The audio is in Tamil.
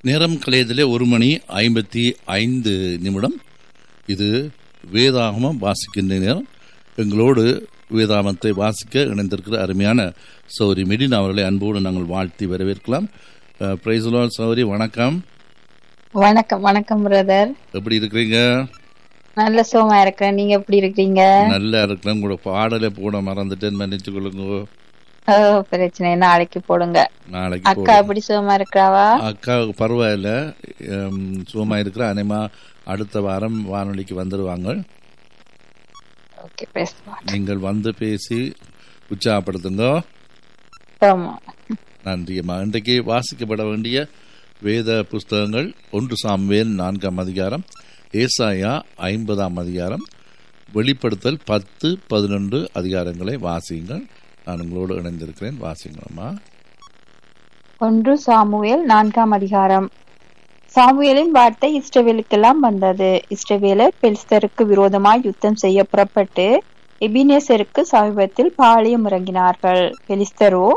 நேரம் கலையத்திலே ஒரு மணி ஐம்பத்தி ஐந்து நிமிடம் இது வேதாகமம் வாசிக்கின்ற நேரம் எங்களோடு வேதாகமத்தை வாசிக்க இணைந்திருக்கிற அருமையான சௌரி மெடின் அவர்களை அன்போடு நாங்கள் வாழ்த்தி வரவேற்கலாம் பிரைஸ்லோ சௌரி வணக்கம் வணக்கம் வணக்கம் பிரதர் எப்படி இருக்கிறீங்க நல்ல சுகமா இருக்கிறேன் நீங்க எப்படி இருக்கிறீங்க நல்லா இருக்கிறேன் உங்களோட பாடலை போட மறந்துட்டேன்னு மன்னிச்சு கொள்ளுங்க ஓ, பிரச்சனை இல்லை, நாளைக்கு போடுங்க நாளைக்கு அக்கா போடுறேன். எப்படி சுகமா இருக்கிறாவா அக்கா பரவாயில்ல எம், சுகமா இருக்கிற அனைமா அடுத்த வாரம் வானொலிக்கு வந்துடுவாங்க ஓகே பேசுவோம் நீங்கள் வந்து பேசி உற்சாகப்படுத்துங்க ஆமா நன்றியம்மா இன்றைக்கு வாசிக்கப்பட வேண்டிய வேத புஸ்தகங்கள் ஒன்று சாம்வேல் நான்காம் அதிகாரம் ஏசாயா ஐம்பதாம் அதிகாரம் வெளிப்படுத்தல் பத்து பதினொன்று அதிகாரங்களை வாசியுங்கள் நான் உங்களோடு இணைந்திருக்கிறேன் வாசிங்கம்மா ஒன்று சாமுவேல் நான்காம் அதிகாரம் சாமுவேலின் வார்த்தை இஸ்ரவேலுக்கெல்லாம் வந்தது இஸ்ரவேலர் பெலிஸ்தருக்கு விரோதமாய் யுத்தம் செய்ய புறப்பட்டு எபினேசருக்கு சமீபத்தில் பாளையம் இறங்கினார்கள் பெலிஸ்தரோ